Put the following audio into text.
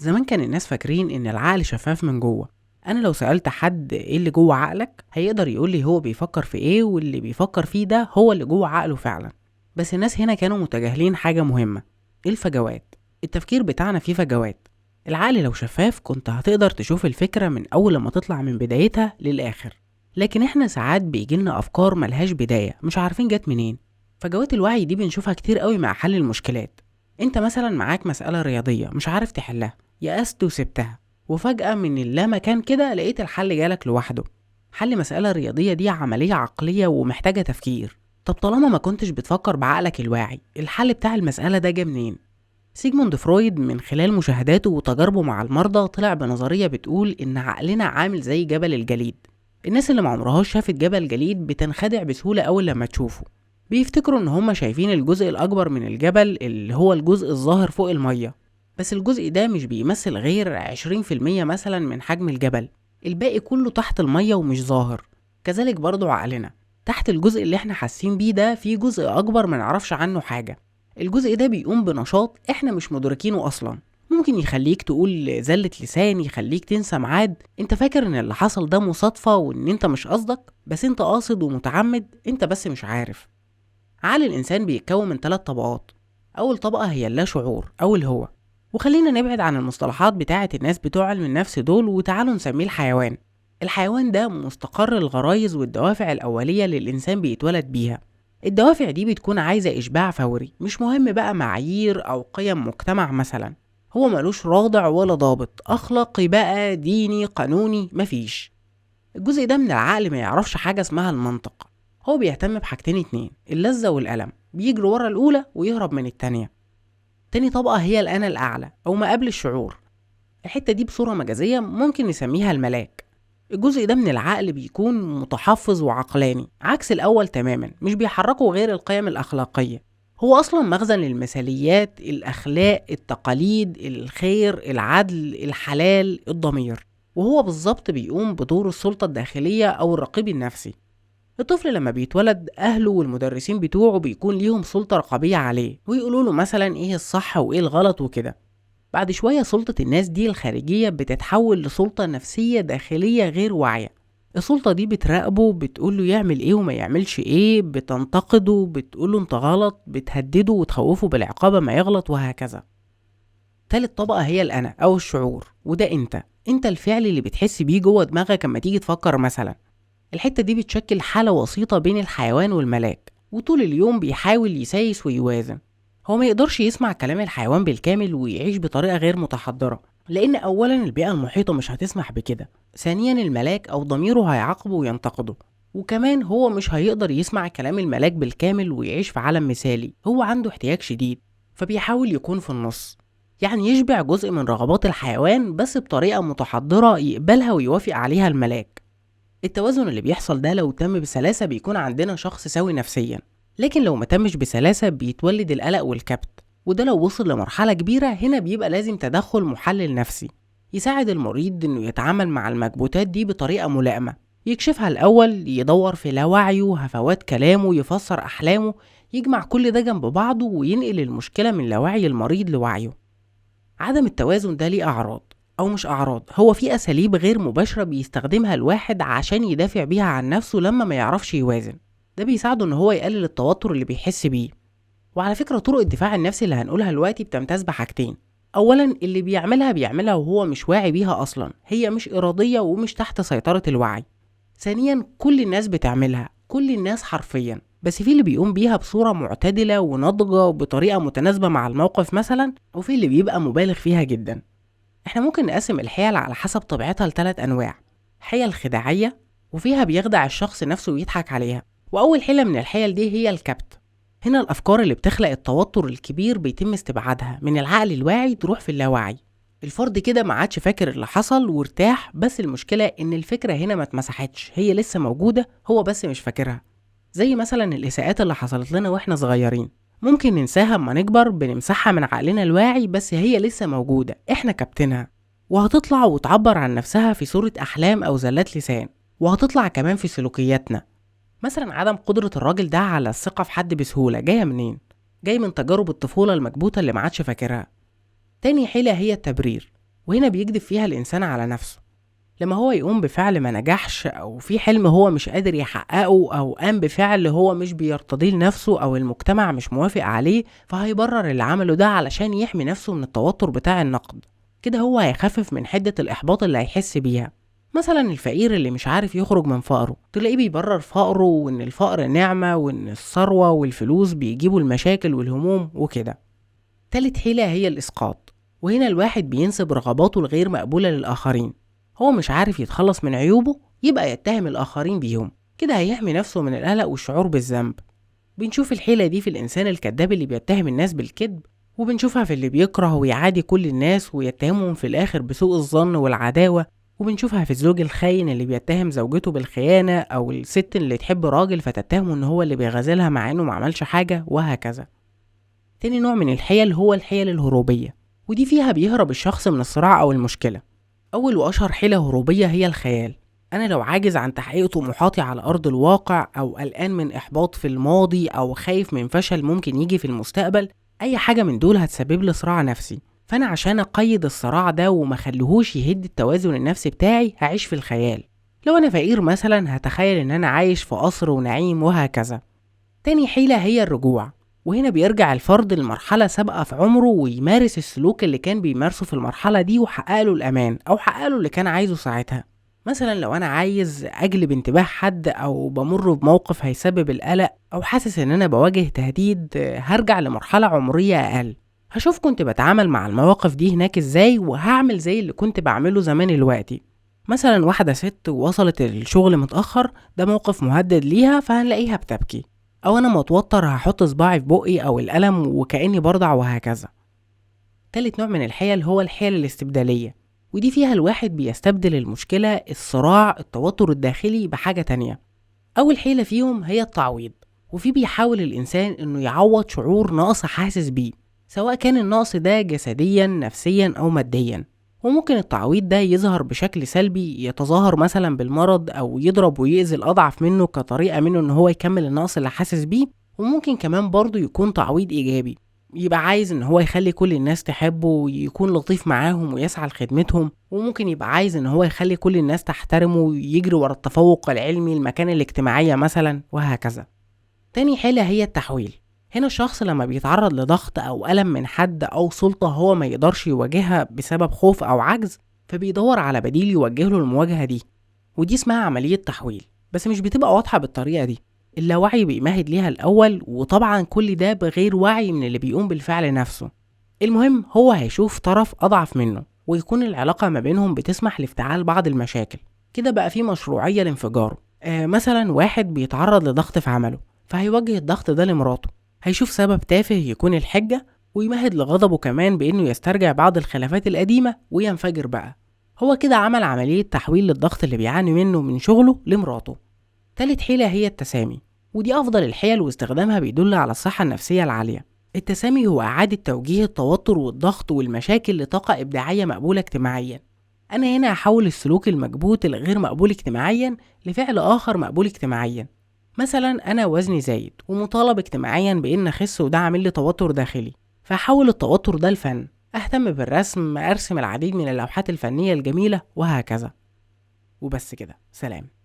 زمان كان الناس فاكرين ان العقل شفاف من جوه انا لو سألت حد ايه اللي جوه عقلك هيقدر يقول لي هو بيفكر في ايه واللي بيفكر فيه ده هو اللي جوه عقله فعلا بس الناس هنا كانوا متجاهلين حاجة مهمة الفجوات التفكير بتاعنا فيه فجوات العقل لو شفاف كنت هتقدر تشوف الفكرة من أول لما تطلع من بدايتها للآخر لكن احنا ساعات بيجيلنا أفكار ملهاش بداية مش عارفين جت منين فجوات الوعي دي بنشوفها كتير قوي مع حل المشكلات انت مثلا معاك مسألة رياضية مش عارف تحلها يأست وسبتها وفجأة من اللامكان كده لقيت الحل جالك لوحده حل مسألة رياضية دي عملية عقلية ومحتاجة تفكير طب طالما ما كنتش بتفكر بعقلك الواعي الحل بتاع المسألة ده جه منين؟ سيجموند فرويد من خلال مشاهداته وتجاربه مع المرضى طلع بنظرية بتقول إن عقلنا عامل زي جبل الجليد الناس اللي معمرهاش شافت جبل جليد بتنخدع بسهولة أول لما تشوفه بيفتكروا إن هما شايفين الجزء الأكبر من الجبل اللي هو الجزء الظاهر فوق المية بس الجزء ده مش بيمثل غير 20% مثلا من حجم الجبل الباقي كله تحت المية ومش ظاهر كذلك برضو عقلنا تحت الجزء اللي احنا حاسين بيه ده في جزء أكبر منعرفش عنه حاجة الجزء ده بيقوم بنشاط احنا مش مدركينه أصلا ممكن يخليك تقول زلة لسان يخليك تنسى ميعاد انت فاكر ان اللي حصل ده مصادفة وان انت مش قصدك بس انت قاصد ومتعمد انت بس مش عارف عقل الانسان بيتكون من ثلاث طبقات اول طبقة هي اللا شعور او الهوى وخلينا نبعد عن المصطلحات بتاعة الناس بتوع علم النفس دول وتعالوا نسميه الحيوان الحيوان ده مستقر الغرايز والدوافع الأولية اللي الإنسان بيتولد بيها الدوافع دي بتكون عايزة إشباع فوري مش مهم بقى معايير أو قيم مجتمع مثلا هو ملوش رادع ولا ضابط أخلاقي بقى ديني قانوني مفيش الجزء ده من العقل ما يعرفش حاجة اسمها المنطق هو بيهتم بحاجتين اتنين اللذة والألم بيجري ورا الأولى ويهرب من التانية تاني طبقة هي الأنا الأعلى أو ما قبل الشعور الحتة دي بصورة مجازية ممكن نسميها الملاك الجزء ده من العقل بيكون متحفظ وعقلاني عكس الأول تماما مش بيحركه غير القيم الأخلاقية هو أصلا مخزن للمثاليات الأخلاق التقاليد الخير العدل الحلال الضمير وهو بالظبط بيقوم بدور السلطة الداخلية أو الرقيب النفسي الطفل لما بيتولد أهله والمدرسين بتوعه بيكون ليهم سلطة رقابية عليه ويقولوا له مثلا إيه الصح وإيه الغلط وكده بعد شوية سلطة الناس دي الخارجية بتتحول لسلطة نفسية داخلية غير واعية السلطة دي بتراقبه بتقوله يعمل ايه وما يعملش ايه بتنتقده بتقوله انت غلط بتهدده وتخوفه بالعقاب ما يغلط وهكذا تالت طبقة هي الأنا أو الشعور وده أنت أنت الفعل اللي بتحس بيه جوه دماغك لما تيجي تفكر مثلا الحتة دي بتشكل حالة وسيطة بين الحيوان والملاك وطول اليوم بيحاول يسايس ويوازن هو ما يقدرش يسمع كلام الحيوان بالكامل ويعيش بطريقة غير متحضرة لأن أولا البيئة المحيطة مش هتسمح بكده ثانيا الملاك أو ضميره هيعاقبه وينتقده وكمان هو مش هيقدر يسمع كلام الملاك بالكامل ويعيش في عالم مثالي هو عنده احتياج شديد فبيحاول يكون في النص يعني يشبع جزء من رغبات الحيوان بس بطريقة متحضرة يقبلها ويوافق عليها الملاك التوازن اللي بيحصل ده لو تم بسلاسة بيكون عندنا شخص سوي نفسيا لكن لو ما تمش بسلاسة بيتولد القلق والكبت وده لو وصل لمرحلة كبيرة هنا بيبقى لازم تدخل محلل نفسي يساعد المريض انه يتعامل مع المكبوتات دي بطريقة ملائمة يكشفها الأول يدور في لاوعيه هفوات كلامه يفسر أحلامه يجمع كل ده جنب بعضه وينقل المشكلة من لاوعي المريض لوعيه عدم التوازن ده ليه أعراض أو مش أعراض هو في أساليب غير مباشرة بيستخدمها الواحد عشان يدافع بيها عن نفسه لما ما يعرفش يوازن ده بيساعده إن هو يقلل التوتر اللي بيحس بيه وعلى فكرة طرق الدفاع النفسي اللي هنقولها دلوقتي بتمتاز بحاجتين أولا اللي بيعملها بيعملها وهو مش واعي بيها أصلا هي مش إرادية ومش تحت سيطرة الوعي ثانيا كل الناس بتعملها كل الناس حرفيا بس في اللي بيقوم بيها بصورة معتدلة وناضجة وبطريقة متناسبة مع الموقف مثلا وفي اللي بيبقى مبالغ فيها جدا احنا ممكن نقسم الحيل على حسب طبيعتها لثلاث أنواع حيل خداعية وفيها بيخدع الشخص نفسه ويضحك عليها وأول حيلة من الحيل دي هي الكبت هنا الأفكار اللي بتخلق التوتر الكبير بيتم استبعادها من العقل الواعي تروح في اللاواعي الفرد كده ما عادش فاكر اللي حصل وارتاح بس المشكلة إن الفكرة هنا ما اتمسحتش هي لسه موجودة هو بس مش فاكرها زي مثلا الإساءات اللي حصلت لنا وإحنا صغيرين ممكن ننساها اما نكبر بنمسحها من عقلنا الواعي بس هي لسه موجودة احنا كابتنها وهتطلع وتعبر عن نفسها في صورة أحلام أو زلات لسان وهتطلع كمان في سلوكياتنا مثلا عدم قدرة الراجل ده على الثقة في حد بسهولة جاية منين؟ جاي من تجارب الطفولة المكبوتة اللي معادش فاكرها تاني حيلة هي التبرير وهنا بيكذب فيها الإنسان على نفسه لما هو يقوم بفعل ما نجحش أو في حلم هو مش قادر يحققه أو قام بفعل هو مش بيرتضيه لنفسه أو المجتمع مش موافق عليه فهيبرر اللي عمله ده علشان يحمي نفسه من التوتر بتاع النقد كده هو هيخفف من حدة الإحباط اللي هيحس بيها مثلا الفقير اللي مش عارف يخرج من فقره تلاقيه بيبرر فقره وإن الفقر نعمة وإن الثروة والفلوس بيجيبوا المشاكل والهموم وكده تالت حيلة هي الإسقاط وهنا الواحد بينسب رغباته الغير مقبولة للآخرين هو مش عارف يتخلص من عيوبه يبقى يتهم الآخرين بيهم كده هيحمي نفسه من القلق والشعور بالذنب بنشوف الحيلة دي في الإنسان الكذاب اللي بيتهم الناس بالكذب وبنشوفها في اللي بيكره ويعادي كل الناس ويتهمهم في الآخر بسوء الظن والعداوة وبنشوفها في الزوج الخاين اللي بيتهم زوجته بالخيانة أو الست اللي تحب راجل فتتهمه إن هو اللي بيغازلها مع إنه معملش حاجة وهكذا تاني نوع من الحيل هو الحيل الهروبية ودي فيها بيهرب الشخص من الصراع أو المشكلة أول وأشهر حيلة هروبية هي الخيال أنا لو عاجز عن تحقيق طموحاتي على أرض الواقع أو قلقان من إحباط في الماضي أو خايف من فشل ممكن يجي في المستقبل أي حاجة من دول هتسبب لي صراع نفسي فأنا عشان أقيد الصراع ده وما خليهوش يهد التوازن النفسي بتاعي هعيش في الخيال لو أنا فقير مثلا هتخيل إن أنا عايش في قصر ونعيم وهكذا تاني حيلة هي الرجوع وهنا بيرجع الفرد لمرحلة سابقة في عمره ويمارس السلوك اللي كان بيمارسه في المرحلة دي وحقق له الأمان أو حقق له اللي كان عايزه ساعتها مثلا لو أنا عايز أجلب انتباه حد أو بمر بموقف هيسبب القلق أو حاسس إن أنا بواجه تهديد هرجع لمرحلة عمرية أقل هشوف كنت بتعامل مع المواقف دي هناك ازاي وهعمل زي اللي كنت بعمله زمان دلوقتي مثلا واحدة ست وصلت الشغل متأخر ده موقف مهدد ليها فهنلاقيها بتبكي أو أنا متوتر هحط صباعي في بقي أو القلم وكأني برضع وهكذا تالت نوع من الحيل هو الحيل الاستبدالية ودي فيها الواحد بيستبدل المشكلة الصراع التوتر الداخلي بحاجة تانية أول حيلة فيهم هي التعويض وفي بيحاول الإنسان إنه يعوض شعور نقص حاسس بيه سواء كان النقص ده جسديا نفسيا أو ماديا وممكن التعويض ده يظهر بشكل سلبي يتظاهر مثلا بالمرض أو يضرب ويأذي الأضعف منه كطريقة منه إن هو يكمل النقص اللي حاسس بيه وممكن كمان برضه يكون تعويض إيجابي يبقى عايز ان هو يخلي كل الناس تحبه ويكون لطيف معاهم ويسعى لخدمتهم وممكن يبقى عايز ان هو يخلي كل الناس تحترمه ويجري ورا التفوق العلمي المكان الاجتماعية مثلا وهكذا تاني حالة هي التحويل هنا الشخص لما بيتعرض لضغط أو ألم من حد أو سلطة هو ما يقدرش يواجهها بسبب خوف أو عجز فبيدور على بديل يوجه له المواجهة دي ودي اسمها عملية تحويل بس مش بتبقى واضحة بالطريقة دي اللاوعي بيمهد ليها الأول وطبعا كل ده بغير وعي من اللي بيقوم بالفعل نفسه المهم هو هيشوف طرف أضعف منه ويكون العلاقة ما بينهم بتسمح لافتعال بعض المشاكل كده بقى في مشروعية لانفجاره آه مثلا واحد بيتعرض لضغط في عمله فهيوجه الضغط ده لمراته هيشوف سبب تافه يكون الحجة ويمهد لغضبه كمان بإنه يسترجع بعض الخلافات القديمة وينفجر بقى هو كده عمل عملية تحويل للضغط اللي بيعاني منه من شغله لمراته تالت حيلة هي التسامي ودي أفضل الحيل واستخدامها بيدل على الصحة النفسية العالية التسامي هو إعادة توجيه التوتر والضغط والمشاكل لطاقة إبداعية مقبولة اجتماعيا أنا هنا هحول السلوك المكبوت الغير مقبول اجتماعيا لفعل آخر مقبول اجتماعيا مثلا أنا وزني زايد ومطالب اجتماعيا بإن أخس وده عامل لي توتر داخلي فأحول التوتر ده لفن أهتم بالرسم أرسم العديد من اللوحات الفنية الجميلة وهكذا وبس كده سلام